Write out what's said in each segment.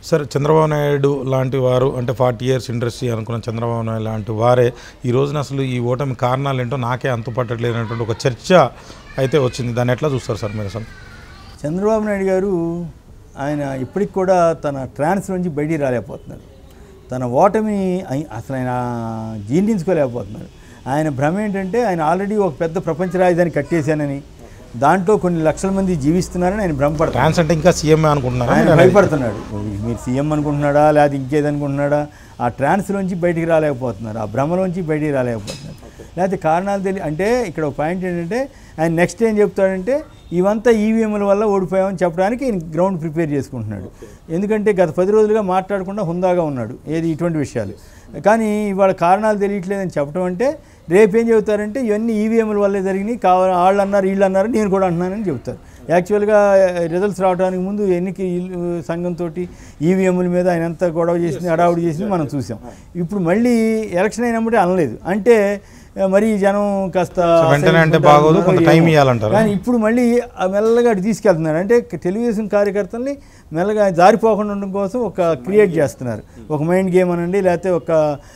సరే చంద్రబాబు నాయుడు లాంటి వారు అంటే ఫార్టీ ఇయర్స్ ఇండస్ట్రీ అనుకున్న చంద్రబాబు నాయుడు లాంటి వారే ఈ రోజున అసలు ఈ ఓటమి కారణాలు ఏంటో నాకే అంతుపట్టట్లేదు అనేటువంటి ఒక చర్చ అయితే వచ్చింది దాన్ని ఎట్లా చూస్తారు సార్ మీరు అసలు చంద్రబాబు నాయుడు గారు ఆయన ఇప్పటికి కూడా తన ట్రాన్స్ నుంచి బయటికి రాలేకపోతున్నారు తన ఓటమిని అయి- అసలు ఆయన జీర్ణించుకోలేకపోతున్నారు ఆయన భ్రమ ఏంటంటే ఆయన ఆల్రెడీ ఒక పెద్ద ప్రపంచ రాజధాని కట్టేశానని దాంట్లో కొన్ని లక్షల మంది జీవిస్తున్నారని ఆయన భ్రమపడతారు ట్రాన్స్ అంటే ఇంకా సీఎంఏ అనుకుంటున్నారా ఆయన మీరు అనేది? భయపడుతున్నాడు మీరు సీఎం అనుకుంటున్నాడా లేదా ఇంకేదనుకుంటున్నాడా ఆ ట్రాన్స్లోంచి బయటికి రాలేకపోతున్నారు ఆ భ్రమలోంచి బయటికి రాలేకపోతున్నారు లేకపోతే కారణాలు తెలియ అంటే ఇక్కడ ఒక పాయింట్ ఏంటంటే ఆయన నెక్స్ట్ ఏం చెప్తాడంటే ఇవంతా ఈవీఎంల వల్ల ఓడిపోయామని చెప్పడానికి ఈయన గ్రౌండ్ ప్రిపేర్ చేసుకుంటున్నాడు ఎందుకంటే గత పది రోజులుగా మాట్లాడకుండా హుందాగా ఉన్నాడు ఏది ఇటువంటి విషయాలు కానీ ఇవాళ కారణాలు తెలియట్లేదని చెప్పడం అంటే రేపేం చెబుతారంటే ఇవన్నీ ఈవీఎంల వల్లే జరిగినాయి కావాలి వాళ్ళు అన్నారు వీళ్ళు అన్నారు నేను కూడా అంటున్నానని చెబుతారు యాక్చువల్గా రిజల్ట్స్ రావడానికి ముందు ఎన్నిక సంఘంతో ఈవీఎంల మీద ఆయన ఎంత గొడవ చేసింది అడావుడి చేసింది మనం చూసాం ఇప్పుడు మళ్ళీ ఎలక్షన్ అయినప్పుడే అనలేదు అంటే ఆ, మరి జనం కాస్త సో వెంటనే అంటే బాగోదు, కొంత టైం ఇవ్వాలంటారు. కానీ ఇప్పుడు మళ్ళీ ఆ మెల్లగా అటు తీసుకెళ్తున్నారు అంటే తెలుగుదేశం కార్యకర్తల్ని మెల్లగా జారిపోకుండా ఉండడం కోసం ఒక క్రియేట్ చేస్తున్నారు ఒక మైండ్ గేమ్ అనండి లేకపోతే ఒక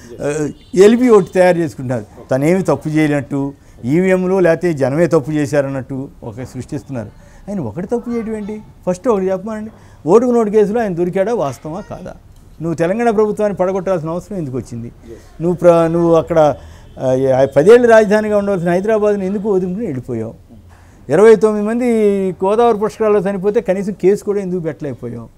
ఎలిపి ఒకటి తయారు చేసుకుంటారు తనేమి తప్పు చేయనట్టు ఈవీఎంలు లేకపోతే జనమే తప్పు చేశారన్నట్టు ఒక సృష్టిస్తున్నారు ఆయన ఒకటి తప్పు చేయడం ఏంటి ఫస్ట్ ఒకటి చెప్పమనండి ఓటుకు నోటు కేసులో ఆయన దొరికాడా వాస్తవా కాదా నువ్వు తెలంగాణ ప్రభుత్వాన్ని పడగొట్టాల్సిన అవసరం ఎందుకు వచ్చింది నువ్వు ప్ర నువ్వు అక్కడ ఆ, పదేళ్ళు రాజధానిగా ఉండవలసిన హైదరాబాద్ని ఎందుకు వదులుకుని వెళ్ళిపోయావు ఇరవై తొమ్మిది మంది గోదావరి పుష్కరాల్లో చనిపోతే కనీసం కేసు కూడా ఎందుకు పెట్టలేకపోయావు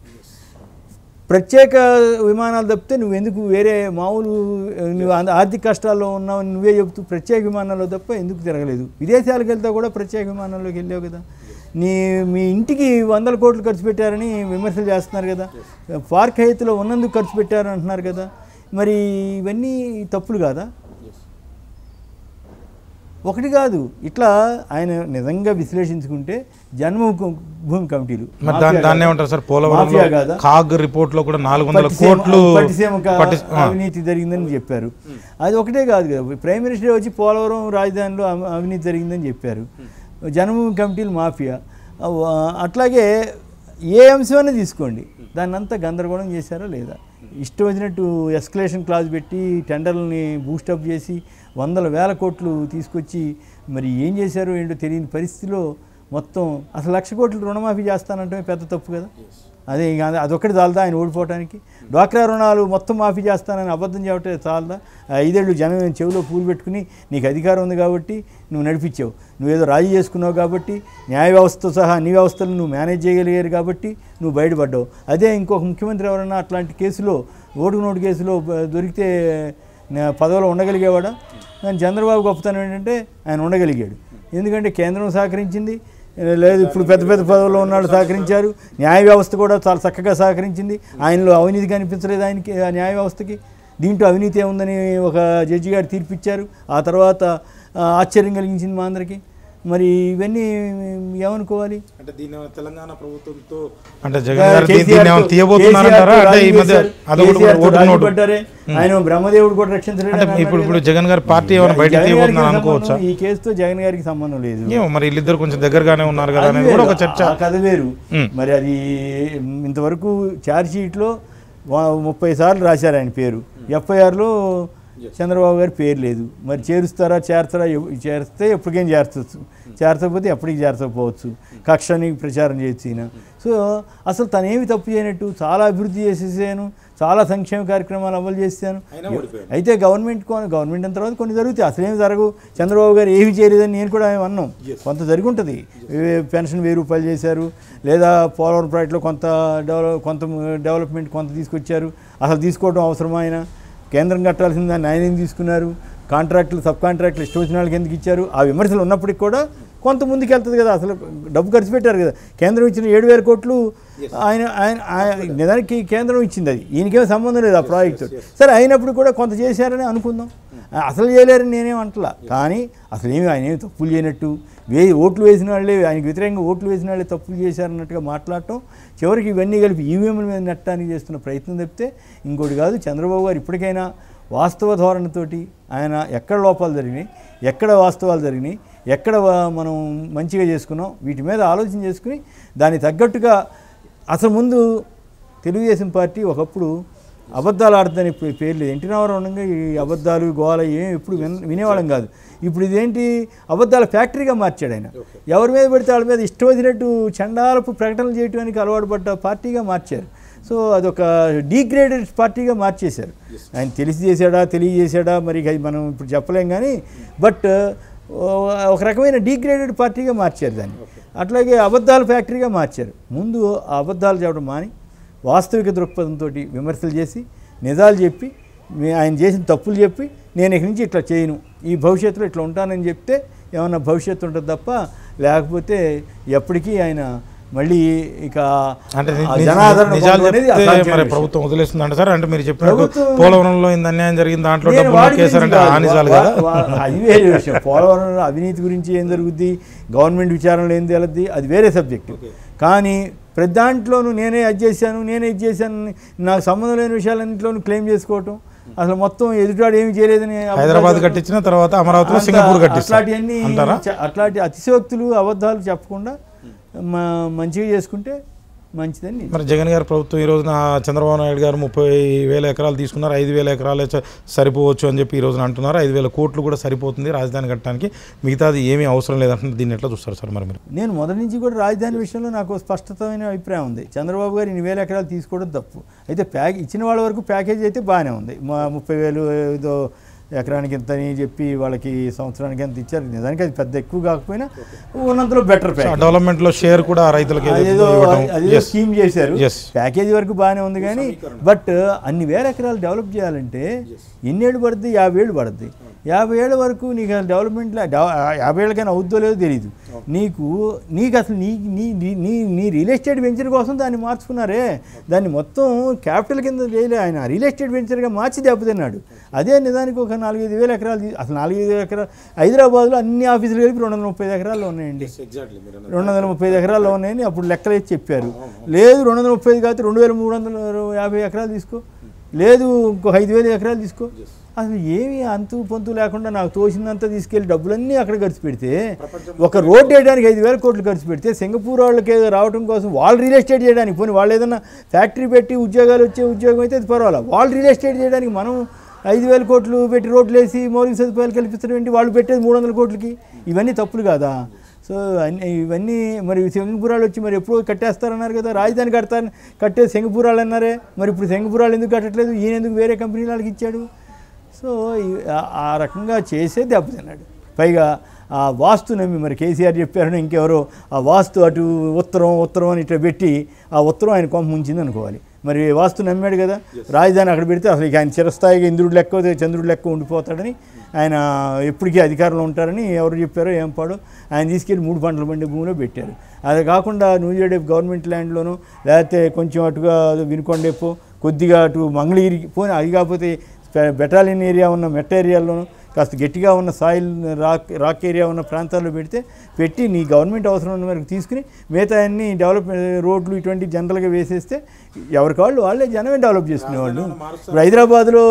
ప్రత్యేక విమానాలు తప్పితే నువ్వు ఎందుకు వేరే మామూలు ఆ, నువ్వు అంద- ఆర్థిక కష్టాల్లో ఉన్నావు నువ్వే చెబుతూ ప్రత్యేక విమానాల్లో తప్ప ఎందుకు తిరగలేదు విదేశాలకు వెళ్తా కూడా ప్రత్యేక విమానాల్లోకి వెళ్ళావు కదా నీ మీ ఇంటికి వందల కోట్లు ఖర్చు పెట్టారని విమర్శలు చేస్తున్నారు కదా పార్క్ హైత్లో ఉన్నందుకు ఖర్చు పెట్టారని అంటున్నారు కదా మరి ఇవన్నీ తప్పులు కాదా ఒకటి కాదు ఇట్లా ఆయన నిజంగా విశ్లేషించుకుంటే జన్మభూమి కమిటీలు మరి దాన్ని మాఫియా దాన్ని కాదా? ఏమంటారు సార్ పోలవరంలో మాఫియా కాదా? కాగ్ రిపోర్ట్ లో కూడా నాలుగు వందల పట్టిసీమ- కోట్లు పట్టిసీమ క- పట్టి- ఆ. అవినీతి జరిగిందని చెప్పారు అది ఒకటే కాదు కదా ప్రైమ్ మినిస్టర్ వచ్చి పోలవరం రాజధానిలో అవ- అవినీతి జరిగిందని చెప్పారు జన్మభూమి కమిటీలు మాఫియా అవ్- అట్లాగే ఏ అంశమైనా తీసుకోండి దాన్ని అంతా గందరగోళం చేశారా లేదా ఇష్టం వచ్చినట్టు ఎస్కలేషన్ క్లాజ్ పెట్టి టెండర్లని బూస్టప్ చేసి వందల వేల కోట్లు తీసుకొచ్చి మరి ఏం చేశారో ఏంటో తెలియని పరిస్థితిలో మొత్తం అసలు లక్ష కోట్లు రుణమాఫీ చేస్తానంటే పెద్ద తప్పు కదా అదే ఇక అది- అదొక్కటి చాలదా ఆయన ఓడిపోవటానికి డ్వాక్రా రుణాలు మొత్తం మాఫీ చేస్తానని అబద్ధం చెప్పటే చాలదా ఆ ఐదేళ్ళు జనం చెవిలో పూలు పెట్టుకుని నీకు అధికారం ఉంది కాబట్టి నువ్వు నడిపించావు నువ్వేదో రాజీ చేసుకున్నావు కాబట్టి న్యాయ వ్యవస్థతో సహా అన్ని వ్యవస్థలు నువ్వు మేనేజ్ చేయగలిగారు కాబట్టి నువ్వు బయటపడ్డావు అదే ఇంకొక ముఖ్యమంత్రి ఎవరన్నా అట్లాంటి కేసులో ఓటుకు నోటు కేసులో బ- దొరికితే నా- పదవిలో ఉండగలిగేవాడా కానీ చంద్రబాబు గొప్పతనం ఏంటంటే ఆయన ఉండగలిగాడు ఎందుకంటే కేంద్రం సహకరించింది లేదు ఇప్పుడు పెద్ద పెద్ద పదవుల్లో ఉన్నాళ్ళు సహకరించారు న్యాయ వ్యవస్థ కూడా చాలా చక్కగా సహకరించింది ఆయనలో అవినీతి కనిపించలేదు ఆయనకి ఆ న్యాయ వ్యవస్థకి దీంట్లో అవినీతి ఏముందని ఒక జడ్జి గారు తీర్పిచ్చారు ఆ తర్వాత ఆ, ఆశ్చర్యం కలిగించింది మా అందరికీ మరి ఇవన్నీ ఏమనుకోవాలి అంటే దీని తెలంగాణ ప్రభుత్వంతో అంటే జగన్ గారు దీ- దీన్ని ఏమైనా కేసీఆర్ తో- తీయబోతున్నారంటారా కేసీఆర్ తో అంటే ఈ రాజీ మధ్య చేశారు. అదొకటి కేసీఆర్ తో ఓటు రాజీ నోటు పడ్డారే. ఆయన బ్రహ్మదేవుడు కూడా రక్షించలేడు అంటే అని ఇప్పుడు అన్నారు ఇప్పుడు కదా. జగన్ గారి పార్టీ ఏమైనా బయట జగన్ గారికి తీయబోతుందని సంబంధం- అనుకోవచ్చా ఈ కేసుతో జగన్ గారికి సంబంధం లేదు ఏమో మరి వీళ్ళిద్దరు కొంచెం దగ్గరగానే ఉన్నారు కదా అది అనేది కూడా ఒక వేరు. చర్చ ఆ కథ వేరు మ్. మరి అది ఇంతవరకు ఛార్జ్ షీట్లో వా- ముప్పై సార్లు రాశారు ఆయన పేరు ఎఫ్ఐఆర్లో చంద్రబాబు గారి పేరు లేదు మరి చేరుస్తారా చేర్తారా ఎవ్- చేరిస్తే ఎప్పటికేం చేర్చవచ్చు చేర్చకపోతే ఎప్పటికి చేర్చకపోవచ్చు కక్షని ప్రచారం చేయొచ్చు ఈయన సో అసలు తనేమి తప్పు చేయనట్టు చాలా అభివృద్ధి చేసేసాను చాలా సంక్షేమ కార్యక్రమాలు అమలు చేశాను అయితే గవర్నమెంట్ కొ- గవర్నమెంట్ అయిన తర్వాత కొన్ని జరుగుతాయి అసలేమి జరగవు చంద్రబాబు గారు ఏమి చేయలేదని నేను కూడా అన్నాం కొంత జరిగి ఉంటుంది ఏ- పెన్షన్ వెయ్యి రూపాయలు చేశారు లేదా పోలవరం ప్రాజెక్టులో కొంత డెవలప్ కొంత డెవలప్మెంట్ కొంత తీసుకొచ్చారు అసలు తీసుకోవడం అవసరమా ఆయన కేంద్రం కట్టాల్సిన దాన్ని ఆయన ఏం తీసుకున్నారు కాంట్రాక్టులు సబ్ కాంట్రాక్టులు ఇష్టం వచ్చిన వాళ్ళకి ఎందుకు ఇచ్చారు ఆ విమర్శలు ఉన్నప్పటికీ కూడా కొంత ముందుకు వెళ్తుంది కదా అసలు డబ్బు ఖర్చు పెట్టారు కదా కేంద్రం ఇచ్చిన ఏడు వేల కోట్లు ఆయన ఆయన ఆయన- నిజానికి కేంద్రం ఇచ్చింది అది ఈయనకేం సంబంధం లేదు ఆ ప్రాజెక్టు సరే అయినప్పుడు కూడా కొంత చేశారని అనుకుందాం అసలు చేయలేరని నేనేం అంటలా కానీ అసలు ఏమి ఆయన ఏమి తప్పులు చేయనట్టు వే ఓట్లు వేసిన వాళ్ళే ఆయనకు వ్యతిరేకంగా ఓట్లు వేసిన వాళ్ళే తప్పులు చేశారన్నట్టుగా మాట్లాడటం చివరికి ఇవన్నీ కలిపి ఈవీఎంల మీద నెట్టడానికి చేస్తున్న ప్రయత్నం తప్పితే ఇంకోటి కాదు చంద్రబాబు గారు ఇప్పటికైనా వాస్తవ ధోరణితోటి ఆయన ఎక్కడ లోపాలు జరిగినాయి ఎక్కడ వాస్తవాలు జరిగినాయి ఎక్కడ వా- మనం మంచిగా చేసుకున్నాం వీటి మీద ఆలోచన చేసుకుని దానికి తగ్గట్టుగా అసలు ముందు తెలుగుదేశం పార్టీ ఒకప్పుడు అబద్ధాలు ఆడుతుందని పే- పేరు లేదు ఎన్టీ రామారావు ఉండగా ఈ అబద్ధాలు గోల ఏం ఎప్పుడు విన వినేవాళ్ళం కాదు ఇప్పుడు ఇదేంటి అబద్ధాల ఫ్యాక్టరీగా మార్చాడు ఆయన ఎవరి మీద పెడితే వాళ్ళ మీద ఇష్టం వచ్చినట్టు చండాలపు ప్రకటనలు చేయడానికి అలవాటు పడ్డ పార్టీగా మార్చారు సో అదొక డీగ్రేడెడ్ పార్టీగా మార్చేశారు ఆయన తెలిసి చేశాడా తెలియజేశాడా మరి అది మనం ఇప్పుడు చెప్పలేం కానీ బట్ ఒక రకమైన డీగ్రేడెడ్ పార్టీగా మార్చారు దాన్ని అట్లాగే అబద్ధాల ఫ్యాక్టరీగా మార్చారు ముందు ఆ అబద్ధాలు చెప్పడం మాని వాస్తవిక దృక్పథంతో విమర్శలు చేసి నిజాలు చెప్పి మీ- ఆయన చేసిన తప్పులు చెప్పి నేను ఇక్కడి నుంచి ఇట్లా చేయను ఈ భవిష్యత్తులో ఇట్లా ఉంటానని చెప్తే ఏమన్నా భవిష్యత్తు ఉంటుంది తప్ప లేకపోతే ఎప్పటికీ ఆయన మళ్ళీ ఇక అంటే ఆ ని- జనాదరణ నిజాలు పొందడం అనేది చెప్తే అసాధ్యమైన మరి విషయం. ప్రభుత్వం వదిలేస్తుంది అంటే సార్ అంటే మీరు చెప్పినట్టు ప్రభుత్వం- పోలవరంలో ఇంత అన్యాయం జరిగింది దాంట్లో నేను డబ్బులు వాడి నొక్కేశారంటే గురించి ఆ కాదు. నిజాలు వా- కదా వా- అది వేరే విషయం పోలవరం అవినీతి గురించి ఏం జరుగుద్ది గవర్నమెంట్ విచారణలో ఏం తేలద్ది అది వేరే సబ్జెక్టు కానీ ప్రతి దాంట్లోనూ నేనే అది చేశాను నేనే ఇది చేశాను అని నాకు సంబంధం లేని విషయాలన్నింటిలోనూ క్లెయిమ్ చేసుకోవటం అసలు మొత్తం ఎదుటాడు ఏమి చేయలేదని అబద్ధాలు హైదరాబాద్ చెప్పడం. కట్టించిన తర్వాత అమరావతిలో అంత- సింగపూర్ కట్టిస్తారు అట్లాంటివన్నీ అంటారా చ- అట్లాంటి అతిశయోక్తులు అబద్ధాలు చెప్పకుండా మ- మంచిగా చేసుకుంటే మంచిదని నేను మరి జగన్ గారి ప్రభుత్వం ఈ రోజున చంద్రబాబు నాయుడు గారు ముప్పై వేల ఎకరాలు తీసుకున్నారు ఐదు వేల ఎకరాలే చ- సరిపోవచ్చు అని చెప్పి ఈ రోజున అంటున్నారు ఐదు వేల కోట్లు కూడా సరిపోతుంది రాజధాని కట్టడానికి మిగతాది ఏమీ అవసరం లేదంటున్నారు దీన్ని ఎట్లా చూస్తారు సార్ మరి మీరు నేను మొదటి నుంచి కూడా రాజధాని విషయంలో నాకు ఓ స్పష్టతమైన అభిప్రాయం ఉంది చంద్రబాబు గారు ఇన్ని వేల ఎకరాలు తీసుకోవడం తప్పు అయితే ప్యాక్ ఇచ్చిన వాళ్ళ వరకు ప్యాకేజ్ అయితే బాగానే ఉంది మా ముప్పై వేలు ఏదో ఎకరానికి ఎంత అని చెప్పి వాళ్ళకి సంవత్సరానికి ఎంత ఇచ్చారు నిజానికి అది పెద్ద ఎక్కువ కాకపోయినా ఉన్నంతలో బెటర్ ప్యాకేజ్ డెవలప్మెంట్ లో షేర్ కూడా రైతులకి ఏదైతే అదేదో ఇవ్వడం అదేదో Yes. స్కీమ్ చేశారు Yes. ప్యాకేజీ వరకు బాగానే ఉంది కానీ బట్ అన్ని వేల ఎకరాలు డెవలప్ చేయాలంటే ఎన్నేళ్ళు పడుద్ది యాభై ఏళ్ళు పడుద్ది యాభై ఏళ్ళ వరకు నీకు అసలు డెవలప్మెంట్ యాభై ఏళ్ళకైనా అవుద్దో లేదో తెలియదు నీకు నీకు అసలు నీ నీ నీ- నీ నీ రియల్ ఎస్టేట్ వెంచర్ కోసం దాన్ని మార్చుకున్నారే దాన్ని మొత్తం క్యాపిటల్ కింద చేయలే ఆయన రియల్ ఎస్టేట్ వెంచర్గా మార్చి దెబ్బతిన్నాడు అదే నిజానికి ఒక నాలుగైదు వేల ఎకరాలు తీ- అసలు నాలుగైదు ఎకరాలు హైదరాబాద్లో అన్ని ఆఫీసులు కలిపి రెండు వందల ముప్పై ఐదు ఎకరాల్లో ఉన్నాయండి రెండు వందల ముప్పై ఐదు ఎకరాల్లో ఉన్నాయని అప్పుడు లెక్కలు వేసి చెప్పారు లేదు రెండు వందల ముప్పై ఐదు కాదు రెండు వేల మూడు వందల యాభై ఎకరాలు తీసుకో లేదు ఇంకో ఐదు వేల ఎకరాలు తీసుకో అసలు ఏమీ అంతు పొంతు లేకుండా నాకు తోచిందంతా తీసుకెళ్ళి డబ్బులన్నీ అక్కడ ఖర్చు పెడితే ఒక రోడ్ వేయడానికి ఐదు వేల కోట్లు ఖర్చు పెడితే సింగపూర్ వాళ్ళకి ఏదో రావడం కోసం వాళ్ళు రియల్ ఎస్టేట్ చేయడానికి పోనీ వాళ్ళు ఏదైనా ఫ్యాక్టరీ పెట్టి ఉద్యోగాలు వచ్చే ఉద్యోగం అయితే అది పర్వాలేదు వాళ్ళు రియల్ ఎస్టేట్ చేయడానికి మనం ఐదు వేల కోట్లు పెట్టి రోడ్లు వేసి మౌలిక సదుపాయాలు కల్పించడం ఏంటి వాళ్ళు పెట్టేది మూడు వందల కోట్లకి ఇవన్నీ తప్పులు కాదా సో అన్ని ఇవన్నీ మరి సింగపూరాలు వచ్చి మరి ఎప్పుడో కట్టేస్తారన్నారు కదా రాజధాని కడతారని కట్టేది సింగపూరాలు అన్నారే మరి ఇప్పుడు సింగపూరాలు ఎందుకు కట్టట్లేదు ఈయన ఎందుకు వేరే కంపెనీ వాళ్ళకి ఇచ్చాడు సో ఈ- ఆ- ఆ రకంగా చేసే దెబ్బతిన్నాడు పైగా ఆ వాస్తు నమ్మి మరి కేసీఆర్ చెప్పారని ఇంకెవరో ఆ వాస్తు అటు ఉత్తరం ఉత్తరం అని ఇట్లా పెట్టి ఆ ఉత్తరం ఆయన కొంప ముంచింది అనుకోవాలి మరి వాస్తు నమ్మాడు కదా రాజధాని అక్కడ పెడితే అసలు ఇక ఆయన చిరస్థాయిగా ఇంద్రుడు లెక్క చంద్రుడు లెక్క ఉండిపోతాడని ఆయన ఎప్పటికీ అధికారంలో ఉంటారని ఎవరు చెప్పారో ఏం పాడో ఆయన తీసుకెళ్ళి మూడు పంటల పండే భూమిలో పెట్టారు అది కాకుండా నూజివేడే గవర్నమెంట్ ల్యాండ్లోనూ లేకపోతే కొంచెం అటుగా వినుకొండేపో కొద్దిగా అటు మంగళగిరికి పోనీ అది కాకపోతే పె- బెటాలియన్ ఏరియా ఉన్న మెట్ట ఏరియాల్లోనూ కాస్త గట్టిగా ఉన్న సాయిల్ రాక్ రాక్ ఏరియా ఉన్న ప్రాంతాల్లో పెడితే పెట్టి నీ గవర్నమెంట్ అవసరం ఉన్న మేరకు తీసుకుని మిగతా అన్ని డెవలప్ రోడ్లు ఇటువంటి జనరల్గా వేసేస్తే ఎవరికి వాళ్ళు వాళ్ళే జనమే డెవలప్ చేసుకునేవాళ్ళు ఇప్పుడు హైదరాబాద్లో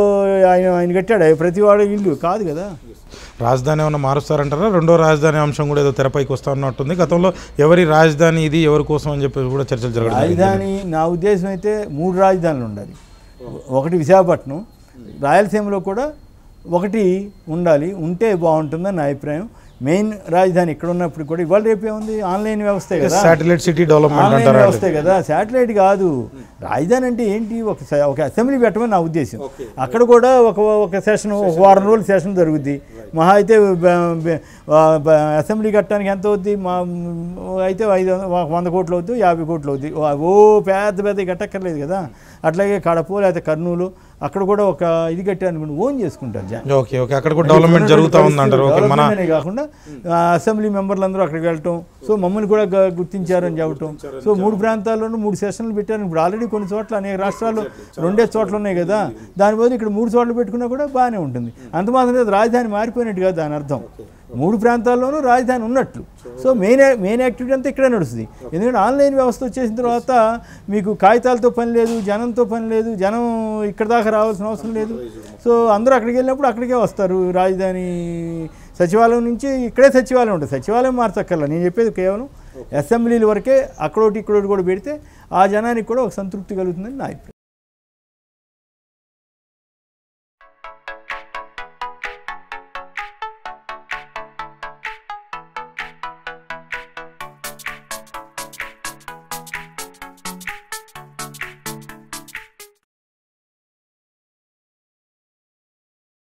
ఆయన ఆయన కట్టాడు ప్రతి వాడు ఇల్లు కాదు కదా రాజధాని ఏమైనా మారుస్తారంటారా రెండో రాజధాని అంశం కూడా ఏదో తెరపైకి వస్తా ఉన్నట్టుంది గతంలో ఎవరి రాజధాని ఇది ఎవరి కోసం అని చెప్పి కూడా చర్చలు జరగడం జరిగింది. రాజధాని నా ఉద్దేశం అయితే మూడు రాజధానులు ఉండాలి ఒకటి విశాఖపట్నం రాయలసీమలో కూడా ఒకటి ఉండాలి ఉంటే బాగుంటుందని నా అభిప్రాయం మెయిన్ రాజధాని ఇక్కడ ఉన్నప్పుడు కూడా ఇవాళ రేపు ఏముంది ఆన్లైన్ వ్యవస్థే కదా శాటిలైట్ సిటీ డెవలప్మెంట్ ఆన్లైన్ అంటారా వ్యవస్థే కదా శాటిలైట్ కాదు రాజధాని అంటే ఏంటి ఒక స- ఒక అసెంబ్లీ పెట్టమని నా ఉద్దేశం అక్కడ కూడా ఒక ఒక సెషన్ ఒక వారం రోజులు సెషన్ జరుగుద్ది మహా అయితే బ- బ- బ- అసెంబ్లీ కట్టడానికి ఎంత అవుద్ది మా అయితే ఐదు వంద- ఒక వంద కోట్లు అవుద్ది యాభై కోట్లు అవుద్ది ఓ పెద్ద పెద్ద కట్టక్కర్లేదు కదా అట్లాగే కడప లేకపోతే కర్నూలు అక్కడ కూడా ఒక ఇది కట్టారనుకోండి ఓన్ చేసుకుంటారు జనం ఓకే ఓకే అక్కడ కూడా డెవలప్మెంట్ జరుగుతూ ఉందంటారు ఓకే మన డెవలప్మెంట్ అనే కాకుండా ఆ, అసెంబ్లీ మెంబర్లు అందరూ అక్కడికి వెళ్ళటం సో మమ్మల్ని కూడా గ- గుర్తించారని చెప్పటం సో మూడు ప్రాంతాల్లోనూ మూడు సెషన్లు పెట్టారు ఇప్పుడు ఆల్రెడీ కొన్ని చోట్ల అనేక రాష్ట్రాల్లో రెండే చోట్ల ఉన్నాయి కదా దాని బదులు ఇక్కడ మూడు చోట్ల పెట్టుకున్నా కూడా బాగానే ఉంటుంది అంత మాత్రం లేదు రాజధాని మారిపోయినట్టు కాదు దాని అర్థం మూడు ప్రాంతాల్లోనూ రాజధాని ఉన్నట్లు సో మెయిన్ మెయిన్ యాక్టివిటీ అంతా ఇక్కడే నడుస్తుంది ఎందుకంటే ఆన్లైన్ వ్యవస్థ వచ్చేసిన తర్వాత మీకు కాగితాలతో పని లేదు జనంతో పని లేదు జనం ఇక్కడ దాకా రావాల్సిన అవసరం లేదు సో అందరూ అక్కడికి వెళ్ళినప్పుడు అక్కడికే వస్తారు రాజధాని సచివాలయం నుంచి ఇక్కడే సచివాలయం ఉంటుంది సచివాలయం మార్చక్కర్లా నేను చెప్పేది కేవలం అసెంబ్లీల వరకే అక్కడోటి ఇక్కడోటి కూడా పెడితే ఆ జనానికి కూడా ఒక సంతృప్తి కలుగుతుందని నా అభిప్రాయం